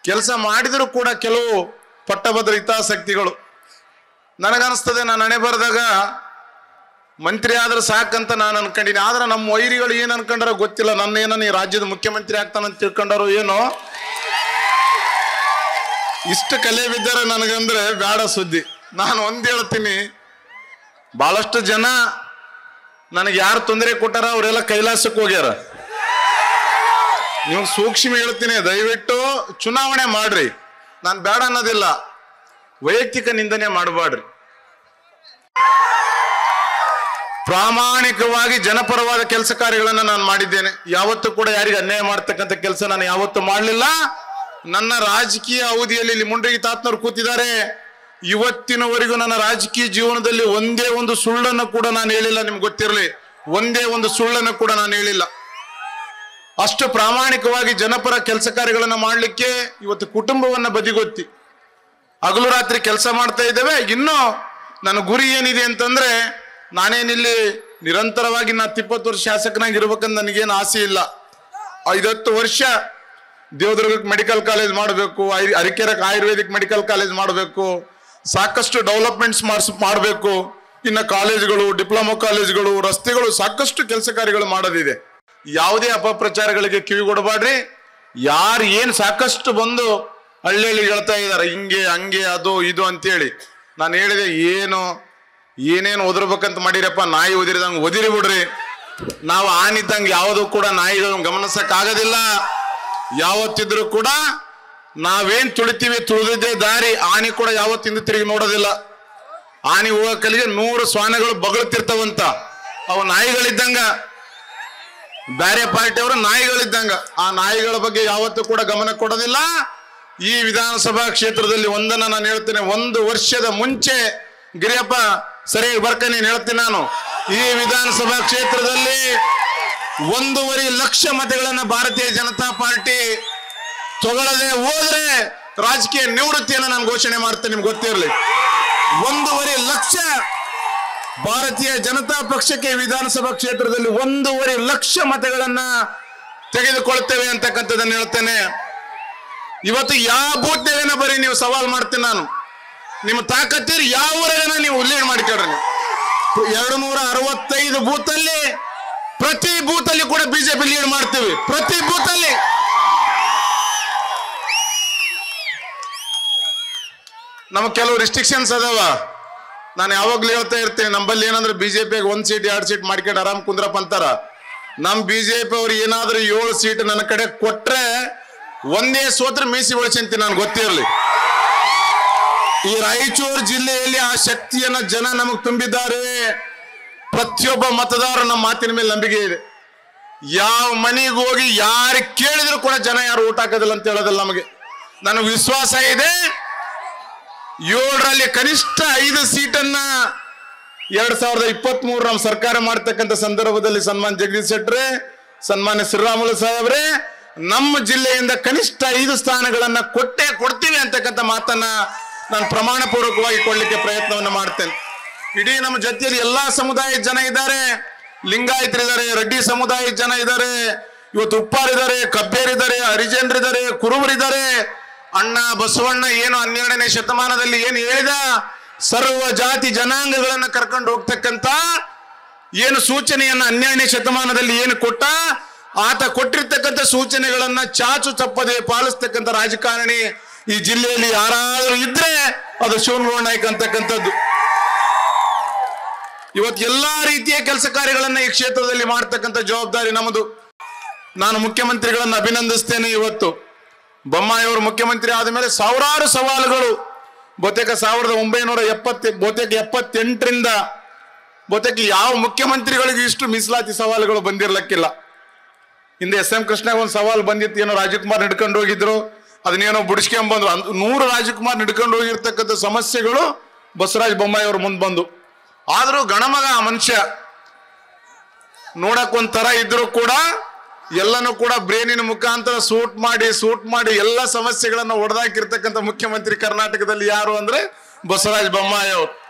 ಕೆಲಸ ಮಾಡಿದರೂ ಕೂಡ ಕೆಲವು ಪಟ್ಟಭದ್ರ ಹಿತಾಸಕ್ತಿಗಳು ನನಗನ್ನಿಸ್ತದೆ ನಾನು ಹಣೆ ಬರೆದಾಗ ಮಂತ್ರಿ ಆದ್ರೆ ಸಾಕಂತ ನಾನು ಅನ್ಕೊಂಡಿನಿ ಆದ್ರೆ ನಮ್ಮ ವೈರಿಗಳು ಏನ್ ಅನ್ಕೊಂಡಾರೋ ಗೊತ್ತಿಲ್ಲ ನನ್ನ ಏನನ್ನ ಈ ರಾಜ್ಯದ ಮುಖ್ಯಮಂತ್ರಿ ಆಗ್ತಾನಂತ ತಿಳ್ಕೊಂಡಾರೋ ಏನೋ ಇಷ್ಟು ಕಲೆ ಬಿದ್ದರೆ ನನಗಂದ್ರೆ ಬೇಡ ಸುದ್ದಿ ನಾನು ಒಂದ್ ಹೇಳ್ತೀನಿ ಬಹಳಷ್ಟು ಜನ ನನಗೆ ಯಾರು ತೊಂದರೆ ಕೊಟ್ಟಾರ ಅವರೆಲ್ಲ ಕೈಲಾಸಕ್ಕೆ ಹೋಗ್ಯಾರ ನೀವು ಸೂಕ್ಷ್ಮ ಹೇಳ್ತೀನಿ ದಯವಿಟ್ಟು ಚುನಾವಣೆ ಮಾಡ್ರಿ ನಾನು ಬೇಡ ಅನ್ನೋದಿಲ್ಲ ವೈಯಕ್ತಿಕ ನಿಂದನೆ ಮಾಡಬೇಡ್ರಿ ಪ್ರಾಮಾಣಿಕವಾಗಿ ಜನಪರವಾದ ಕೆಲಸ ಕಾರ್ಯಗಳನ್ನು ನಾನು ಮಾಡಿದ್ದೇನೆ ಯಾವತ್ತೂ ಕೂಡ ಯಾರಿಗೆ ಅನ್ಯಾಯ ಮಾಡ್ತಕ್ಕಂಥ ಕೆಲಸ ನಾನು ಯಾವತ್ತೂ ಮಾಡಲಿಲ್ಲ ನನ್ನ ರಾಜಕೀಯ ಅವಧಿಯಲ್ಲಿ ಇಲ್ಲಿ ಮುಂಡ್ರಿಗೆ ತಾತ್ನವ್ರು ಕೂತಿದ್ದಾರೆ ಇವತ್ತಿನವರೆಗೂ ನನ್ನ ರಾಜಕೀಯ ಜೀವನದಲ್ಲಿ ಒಂದೇ ಒಂದು ಸುಳ್ಳನ್ನು ಕೂಡ ನಾನು ಹೇಳಿಲ್ಲ ನಿಮ್ಗೆ ಗೊತ್ತಿರಲಿ ಒಂದೇ ಒಂದು ಸುಳ್ಳನ್ನು ಕೂಡ ನಾನು ಹೇಳಿಲ್ಲ ಅಷ್ಟು ಪ್ರಾಮಾಣಿಕವಾಗಿ ಜನಪರ ಕೆಲಸ ಕಾರ್ಯಗಳನ್ನು ಮಾಡಲಿಕ್ಕೆ ಇವತ್ತು ಕುಟುಂಬವನ್ನ ಬದಿಗೊತ್ತಿ ಹಗಲು ರಾತ್ರಿ ಕೆಲಸ ಮಾಡ್ತಾ ಇದ್ದೇವೆ ಇನ್ನು ನನ್ನ ಗುರಿ ಏನಿದೆ ಅಂತಂದ್ರೆ ನಾನೇನಿಲ್ಲಿ ನಿರಂತರವಾಗಿ ನಾ ಇಪ್ಪತ್ತು ವರ್ಷ ಶಾಸಕನಾಗಿ ಇರ್ಬೇಕಂತ ನನಗೇನು ಆಸೆ ಇಲ್ಲ ಐದತ್ತು ವರ್ಷ ದೇವದುರ್ಗಕ್ಕೆ ಮೆಡಿಕಲ್ ಕಾಲೇಜ್ ಮಾಡಬೇಕು ಅರಿಕೆರಕ್ಕೆ ಆಯುರ್ವೇದಿಕ್ ಮೆಡಿಕಲ್ ಕಾಲೇಜ್ ಮಾಡಬೇಕು ಸಾಕಷ್ಟು ಡೆವಲಪ್ಮೆಂಟ್ಸ್ ಮಾಡಿಸ್ ಮಾಡಬೇಕು ಇನ್ನು ಕಾಲೇಜ್ಗಳು ಡಿಪ್ಲೊಮಾ ಕಾಲೇಜ್ಗಳು ರಸ್ತೆಗಳು ಸಾಕಷ್ಟು ಕೆಲಸ ಕಾರ್ಯಗಳು ಮಾಡೋದಿದೆ ಯಾವುದೇ ಅಪಪ್ರಚಾರಗಳಿಗೆ ಕಿವಿ ಕೊಡಬೇಡ್ರಿ ಯಾರು ಏನು ಸಾಕಷ್ಟು ಬಂದು ಹಳ್ಳಿಯಲ್ಲಿ ಹೇಳ್ತಾ ಇದ್ದಾರೆ ಹಿಂಗೆ ಹಂಗೆ ಅದು ಇದು ಅಂತೇಳಿ ನಾನು ಹೇಳಿದೆ ಏನು ಏನೇನು ಒದರ್ಬೇಕಂತ ಮಾಡಿರಪ್ಪ ನಾಯಿ ಒದಿರಿದಂಗೆ ಒದಿರಿ ಬಿಡ್ರಿ ನಾವು ಆನಿದ್ದಂಗೆ ಯಾವುದು ಕೂಡ ನಾಯಿಗಳನ್ನ ಗಮನಿಸಕ್ ಆಗೋದಿಲ್ಲ ಯಾವತ್ತಿದ್ರು ಕೂಡ ನಾವೇನ್ ತುಳಿತೀವಿ ತುಳಿದಿದ್ದೇ ದಾರಿ ಆನಿ ಕೂಡ ಯಾವತ್ತಿಂದ ತಿರುಗಿ ನೋಡೋದಿಲ್ಲ ಆನಿ ಹೋಗೋ ಕಲಿಗೆ ನೂರು ಶ್ವಾನಗಳು ಬಗಳ್ತಿರ್ತಾವಂತ ಅವು ನಾಯಿಗಳಿದ್ದಂಗ ಬೇರೆ ಪಾರ್ಟಿಯವರು ನಾಯಿಗಳಿದ್ದಂಗ ಆ ನಾಯಿಗಳ ಬಗ್ಗೆ ಯಾವತ್ತೂ ಕೂಡ ಗಮನ ಕೊಡೋದಿಲ್ಲ ಈ ವಿಧಾನಸಭಾ ಕ್ಷೇತ್ರದಲ್ಲಿ ಒಂದನ್ನ ನಾನು ಹೇಳ್ತೇನೆ ಒಂದು ವರ್ಷದ ಮುಂಚೆ ಗಿರಿಯಪ್ಪ ಸರಿಯಾಗಿ ಬರ್ಕ ನೀನು ಹೇಳ್ತೀನಿ ನಾನು ಈ ವಿಧಾನಸಭಾ ಕ್ಷೇತ್ರದಲ್ಲಿ ಒಂದೂವರೆ ಲಕ್ಷ ಮತಗಳನ್ನ ಭಾರತೀಯ ಜನತಾ ಪಾರ್ಟಿ ತಗೊಳ್ಳದೆ ಹೋದ್ರೆ ರಾಜಕೀಯ ನಿವೃತ್ತಿಯನ್ನು ನಾನು ಘೋಷಣೆ ಮಾಡ್ತೇನೆ ನಿಮ್ಗೆ ಗೊತ್ತಿರಲಿ ಒಂದೂವರೆ ಲಕ್ಷ ಭಾರತೀಯ ಜನತಾ ಪಕ್ಷಕ್ಕೆ ವಿಧಾನಸಭಾ ಕ್ಷೇತ್ರದಲ್ಲಿ ಒಂದೂವರೆ ಲಕ್ಷ ಮತಗಳನ್ನ ತೆಗೆದುಕೊಳ್ತೇವೆ ಅಂತಕ್ಕಂಥದ್ದನ್ನು ಹೇಳ್ತೇನೆ ಇವತ್ತು ಯಾವ ಬೂತ್ನೇನ ಬರೀ ನೀವು ಸವಾಲ್ ಮಾಡ್ತೀನಿ ನಾನು ನಿಮ್ಮ ತಾಕತ್ತೀರಿ ಯಾವ ಊರಾಗನ ನೀವು ಉಲ್ಲೇಖ ಮಾಡಿಕೊಡ್ರಿ ನೀವು ಎರಡು ನೂರ ಅರವತ್ತೈದು ಬೂತ್ ಅಲ್ಲಿ ಪ್ರತಿ ಬೂತ್ ಅಲ್ಲಿ ಕೂಡ ಬಿಜೆಪಿ ಲೀಡ್ ಮಾಡ್ತೀವಿ ಪ್ರತಿ ಬೂತ್ ಅಲ್ಲಿ ನಮಗೆ ಕೆಲವು ರಿಸ್ಟ್ರಿಕ್ಷನ್ಸ್ ಅದಾವ ನಾನು ಯಾವಾಗ್ಲೂ ಹೇಳ್ತಾ ಇರ್ತೀನಿ ನಂಬಲ್ಲಿ ಏನಂದ್ರೆ ಬಿಜೆಪಿಗೆ ಒಂದ್ ಸೀಟ್ ಎರಡು ಸೀಟ್ ಮಾಡ್ಕೊಂಡು ಆರಾಮ್ ಕುಂದ್ರಪ್ಪ ಅಂತಾರ ನಮ್ ಬಿಜೆಪಿ ಅವ್ರು ಏನಾದ್ರೂ ಏಳು ಸೀಟ್ ನನ್ನ ಕಡೆ ಕೊಟ್ರೆ ಒಂದೇ ಸೋತ್ರ ಮೀಸಿ ಉಳಿಸಂತೀನಿ ನಾನು ಗೊತ್ತಿರಲಿ ಈ ರಾಯಚೂರು ಜಿಲ್ಲೆಯಲ್ಲಿ ಆ ಶಕ್ತಿಯನ್ನ ಜನ ನಮಗ್ ತುಂಬಿದ್ದಾರೆ ಪ್ರತಿಯೊಬ್ಬ ಮತದಾರ ನಮ್ಮ ಮಾತಿನ ಮೇಲೆ ನಂಬಿಕೆ ಇದೆ ಯಾವ ಮನೆಗೆ ಹೋಗಿ ಯಾರು ಕೇಳಿದ್ರು ಕೂಡ ಜನ ಯಾರು ಊಟ ಹಾಕೋದಿಲ್ಲ ಅಂತ ಹೇಳೋದಿಲ್ಲ ನಮಗೆ ನನಗೆ ವಿಶ್ವಾಸ ಇದೆ ಏಳರಲ್ಲಿ ಕನಿಷ್ಠ ಐದು ಸೀಟನ್ನ ಎರಡ್ ಸಾವಿರದ ಇಪ್ಪತ್ತ್ ಮೂರು ನಮ್ಮ ಸರ್ಕಾರ ಮಾಡ್ತಕ್ಕಂಥ ಸಂದರ್ಭದಲ್ಲಿ ಸನ್ಮಾನ್ ಜಗದೀಶ್ ಶೆಟ್ರೆ ಸನ್ಮಾನ್ಯ ಶ್ರೀರಾಮುಲು ಸಾಹೇಬ್ರೆ ನಮ್ಮ ಜಿಲ್ಲೆಯಿಂದ ಕನಿಷ್ಠ ಐದು ಸ್ಥಾನಗಳನ್ನ ಕೊಟ್ಟೇ ಕೊಡ್ತೀವಿ ಅಂತಕ್ಕಂಥ ಮಾತನ್ನ ನಾನು ಪ್ರಮಾಣ ಪೂರ್ವಕವಾಗಿ ಕೊಡ್ಲಿಕ್ಕೆ ಪ್ರಯತ್ನವನ್ನು ಮಾಡ್ತೇನೆ ಇಡೀ ನಮ್ಮ ಜೊತೆಯಲ್ಲಿ ಎಲ್ಲಾ ಸಮುದಾಯದ ಜನ ಇದ್ದಾರೆ ಲಿಂಗಾಯತರಿದ್ದಾರೆ ರೆಡ್ಡಿ ಸಮುದಾಯದ ಜನ ಇದ್ದಾರೆ ಇವತ್ತು ಉಪ್ಪಾರಿದ್ದಾರೆ ಕಬ್ಬೇರಿದ್ದಾರೆ ಹರಿಜನರಿದ್ದಾರೆ ಕುರುಬರಿದ್ದಾರೆ ಅಣ್ಣ ಬಸವಣ್ಣ ಏನು ಹನ್ನೆರಡನೇ ಶತಮಾನದಲ್ಲಿ ಏನು ಹೇಳಿದ ಸರ್ವ ಜಾತಿ ಜನಾಂಗಗಳನ್ನ ಕರ್ಕೊಂಡು ಹೋಗ್ತಕ್ಕಂತ ಏನು ಸೂಚನೆಯನ್ನ ಹನ್ನೆರಡನೇ ಶತಮಾನದಲ್ಲಿ ಏನು ಕೊಟ್ಟ ಆತ ಕೊಟ್ಟಿರ್ತಕ್ಕಂಥ ಸೂಚನೆಗಳನ್ನ ಚಾಚು ತಪ್ಪದೆ ಪಾಲಿಸ್ತಕ್ಕಂಥ ರಾಜಕಾರಣಿ ಈ ಜಿಲ್ಲೆಯಲ್ಲಿ ಯಾರಾದರೂ ಇದ್ರೆ ಅದು ಶಿವನಗೌಡ ನಾಯ್ಕ ಅಂತಕ್ಕಂಥದ್ದು ಇವತ್ತು ಎಲ್ಲಾ ರೀತಿಯ ಕೆಲಸ ಕಾರ್ಯಗಳನ್ನ ಈ ಕ್ಷೇತ್ರದಲ್ಲಿ ಮಾಡ್ತಕ್ಕಂಥ ಜವಾಬ್ದಾರಿ ನಮ್ಮದು ನಾನು ಮುಖ್ಯಮಂತ್ರಿಗಳನ್ನ ಅಭಿನಂದಿಸ್ತೇನೆ ಇವತ್ತು ಬೊಮ್ಮಾಯಿಯವರು ಮುಖ್ಯಮಂತ್ರಿ ಆದ ಮೇಲೆ ಸಾವಿರಾರು ಸವಾಲುಗಳು ಬಹುತೇಕ ಸಾವಿರದ ಒಂಬೈನೂರ ಎಪ್ಪತ್ತ ಬಹುತೇಕ ಎಪ್ಪತ್ತೆಂಟರಿಂದ ಬಹುತೇಕ ಯಾವ ಮುಖ್ಯಮಂತ್ರಿಗಳಿಗೂ ಇಷ್ಟು ಮೀಸಲಾತಿ ಸವಾಲುಗಳು ಬಂದಿರ್ಲಕ್ಕಿಲ್ಲ ಹಿಂದೆ ಎಸ್ ಎಂ ಕೃಷ್ಣ ಒಂದು ಸವಾಲು ಬಂದಿತ್ತು ಏನೋ ರಾಜಕುಮಾರ್ ಹಿಡ್ಕೊಂಡು ಹೋಗಿದ್ರು ಅದನ್ನೇನೋ ಬಿಡಿಸ್ಕೊಂಡ್ಬಂದ್ರು ಅಂದ್- ನೂರು ರಾಜಕುಮಾರ್ ಹಿಡ್ಕೊಂಡು ಹೋಗಿರ್ತಕ್ಕಂಥ ಸಮಸ್ಯೆಗಳು ಬಸವರಾಜ ಬೊಮ್ಮಾಯಿ ಅವ್ರ ಮುಂದೆ ಬಂದು ಆದ್ರೂ ಗಣಮಗ ಆ ಮನುಷ್ಯ ನೋಡಕ್ ಒಂಥರ ಇದ್ರು ಕೂಡ ಎಲ್ಲನೂ ಕೂಡ ಬ್ರೇನಿನ ಮುಖಾಂತರ ಸೂಟ್ ಮಾಡಿ ಸೂಟ್ ಮಾಡಿ ಎಲ್ಲ ಸಮಸ್ಯೆಗಳನ್ನ ಒಡೆದಾಕಿರ್ತಕ್ಕಂಥ ಮುಖ್ಯಮಂತ್ರಿ ಕರ್ನಾಟಕದಲ್ಲಿ ಯಾರು ಅಂದ್ರೆ ಬಸವರಾಜ ಬೊಮ್ಮಾಯಿ ಅವರು